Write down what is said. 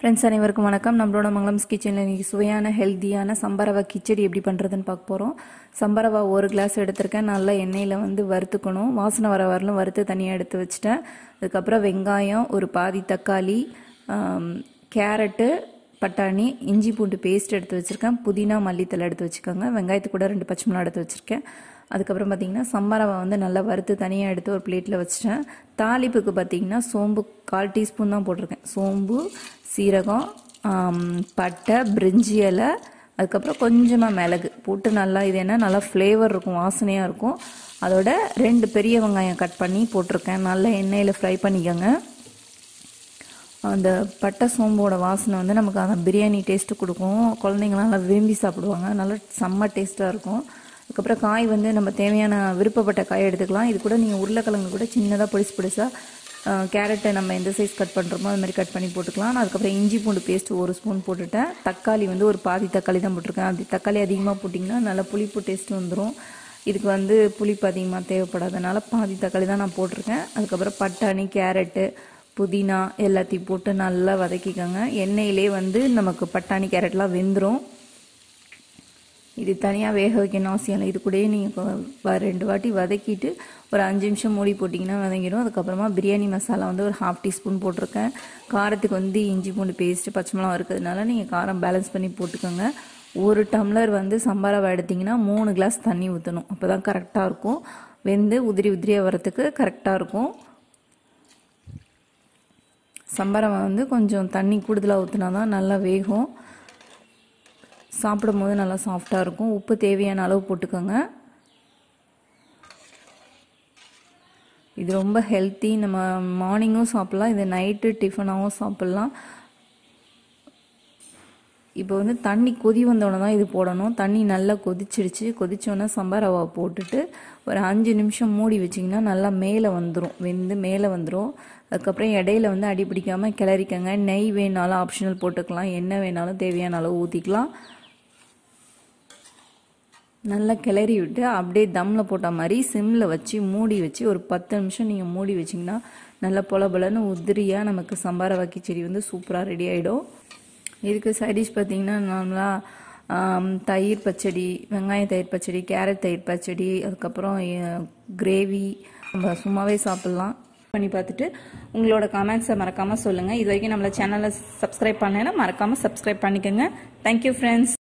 friends அனைவருக்கும் வணக்கம் நம்மளோட மங்களம்ஸ் கிச்சனில் இன்னைக்கு சுவையான ஹெல்த்தியான சம்பரவா கிச்சடி எப்படி பண்ணுறதுன்னு பார்க்க போகிறோம் சம்பரவா ஒரு கிளாஸ் எடுத்திருக்கேன் நல்லா எண்ணெயில் வந்து வறுத்துக்கணும் வாசனை வர வரலும் வறுத்து தனியாக எடுத்து வச்சுட்டேன் அதுக்கப்புறம் வெங்காயம் ஒரு பாதி தக்காளி ஆம், கேரட்டு பட்டாணி இஞ்சி பூண்டு பேஸ்ட் எடுத்து வச்சுருக்கேன் புதினா மல்லித்தலை எடுத்து வச்சுக்கோங்க வெங்காயத்து கூட ரெண்டு பச்சை மிளகா எடுத்து வச்சுருக்கேன் அதுக்கப்புறம் பார்த்தீங்கன்னா சம்பரவை வந்து நல்லா வறுத்து தனியாக எடுத்து ஒரு பிளேட்டில் வச்சுட்டேன் தாளிப்புக்கு பார்த்தீங்கன்னா சோம்பு கால் டீஸ்பூன் தான் போட்டிருக்கேன் சோம்பு சீரகம் ஆம், பட்டை பிரிஞ்சி இலை அதுக்கப்புறம் கொஞ்சமாக மிளகு போட்டு நல்லா இது என்ன நல்லா ஃப்ளேவர் இருக்கும் வாசனையாக இருக்கும் அதோட ரெண்டு பெரிய வெங்காயம் கட் பண்ணி போட்டிருக்கேன் நல்லா எண்ணெயில் ஃப்ரை பண்ணிக்கோங்க அந்த பட்டை சோம்போட வாசனை வந்து நமக்கு அந்த பிரியாணி டேஸ்ட்டு கொடுக்கும் குழந்தைங்களாம் நல்லா விரும்பி சாப்பிடுவாங்க நல்லா செம்ம டேஸ்ட்டாக இருக்கும் அதுக்கப்புறம் காய் வந்து நம்ம தேவையான விருப்பப்பட்ட காய் எடுத்துக்கலாம் இது கூட நீங்கள் உருளைக்கிழங்கு கூட சின்னதாக பொடிசு பொடிசாக கேரட்டை நம்ம எந்த சைஸ் கட் பண்ணுறோமோ அது மாதிரி கட் பண்ணி போட்டுக்கலாம் நான் அதுக்கப்புறம் இஞ்சி பூண்டு பேஸ்ட் ஒரு ஸ்பூன் போட்டுட்டேன் தக்காளி வந்து ஒரு பாதி தக்காளி தான் போட்டிருக்கேன் அது தக்காளி அதிகமாக போட்டிங்கன்னா நல்லா புளிப்பு டேஸ்ட் வந்துடும் இதுக்கு வந்து புளிப்பு அதிகமாக தேவைப்படாதனால பாதி தக்காளி தான் நான் போட்டிருக்கேன் அதுக்கப்புறம் பட்டாணி கேரட்டு புதினா எல்லாத்தையும் போட்டு நல்லா வதக்கிக்கோங்க எண்ணெயிலே வந்து நமக்கு பட்டாணி கேரட்லாம் வெந்துடும் இது தனியாக வேக வைக்கணும் அவசியம் இல்லை இது கூடயே நீங்கள் ரெண்டு வாட்டி வதக்கிட்டு ஒரு அஞ்சு நிமிஷம் மூடி போட்டிங்கன்னா வதங்கிடும் அதுக்கப்புறமா பிரியாணி மசாலா வந்து ஒரு ஹாஃப் டீஸ்பூன் போட்டிருக்கேன் காரத்துக்கு வந்து இஞ்சி பூண்டு பேஸ்ட்டு பச்சை மிளகா இருக்கிறதுனால நீங்கள் காரம் பேலன்ஸ் பண்ணி போட்டுக்கோங்க ஒரு டம்ளர் வந்து சம்பாராவை எடுத்திங்கன்னா மூணு கிளாஸ் தண்ணி ஊற்றணும் அப்போ தான் கரெக்டாக இருக்கும் வெந்து உதிரி உதிரியாக வரத்துக்கு கரெக்டாக இருக்கும் சம்பரம் வந்து கொஞ்சம் தண்ணி கூடுதலாக ஊற்றினா தான் நல்லா வேகும் சாப்பிடும் போது நல்லா சாஃப்டாக இருக்கும் உப்பு தேவையான அளவு போட்டுக்கோங்க இது ரொம்ப ஹெல்த்தி நம்ம மார்னிங்கும் சாப்பிட்லாம் இது நைட்டு டிஃபனாகவும் சாப்பிட்லாம் இப்போ வந்து தண்ணி கொதி வந்தோடனே தான் இது போடணும் தண்ணி நல்லா கொதிச்சிடுச்சு கொதிச்சோன்னே சம்பார் ரவா போட்டுட்டு ஒரு அஞ்சு நிமிஷம் மூடி வச்சிங்கன்னா நல்லா மேலே வந்துடும் வெந்து மேலே வந்துடும் அதுக்கப்புறம் இடையில வந்து அடி பிடிக்காமல் கிளறிக்கங்க நெய் வேணாலும் ஆப்ஷனல் போட்டுக்கலாம் எண்ணெய் வேணாலும் தேவையான அளவு ஊற்றிக்கலாம் நல்லா கிளறி விட்டு அப்படியே தம்மில் போட்ட மாதிரி சிம்மில் வச்சு மூடி வச்சு ஒரு பத்து நிமிஷம் நீங்கள் மூடி வச்சிங்கன்னா நல்லா பொல பொலன்னு உதிரியாக நமக்கு சம்பார வக்கிச்செடி வந்து சூப்பராக ரெடி ஆகிடும் இதுக்கு சைடிஷ் பார்த்தீங்கன்னா நார்மலாக தயிர் பச்சடி வெங்காய தயிர் பச்சடி கேரட் தயிர் பச்சடி அதுக்கப்புறம் கிரேவி நம்ம சும்மாவே சாப்பிட்லாம் பண்ணி பார்த்துட்டு உங்களோட கமெண்ட்ஸை மறக்காமல் சொல்லுங்கள் இது வரைக்கும் நம்மள சேனலை சப்ஸ்கிரைப் பண்ணலைன்னா மறக்காமல் சப்ஸ்கிரைப் பண்ணிக்கோங்க தேங்க்யூ ஃப்ரெண்ட்ஸ்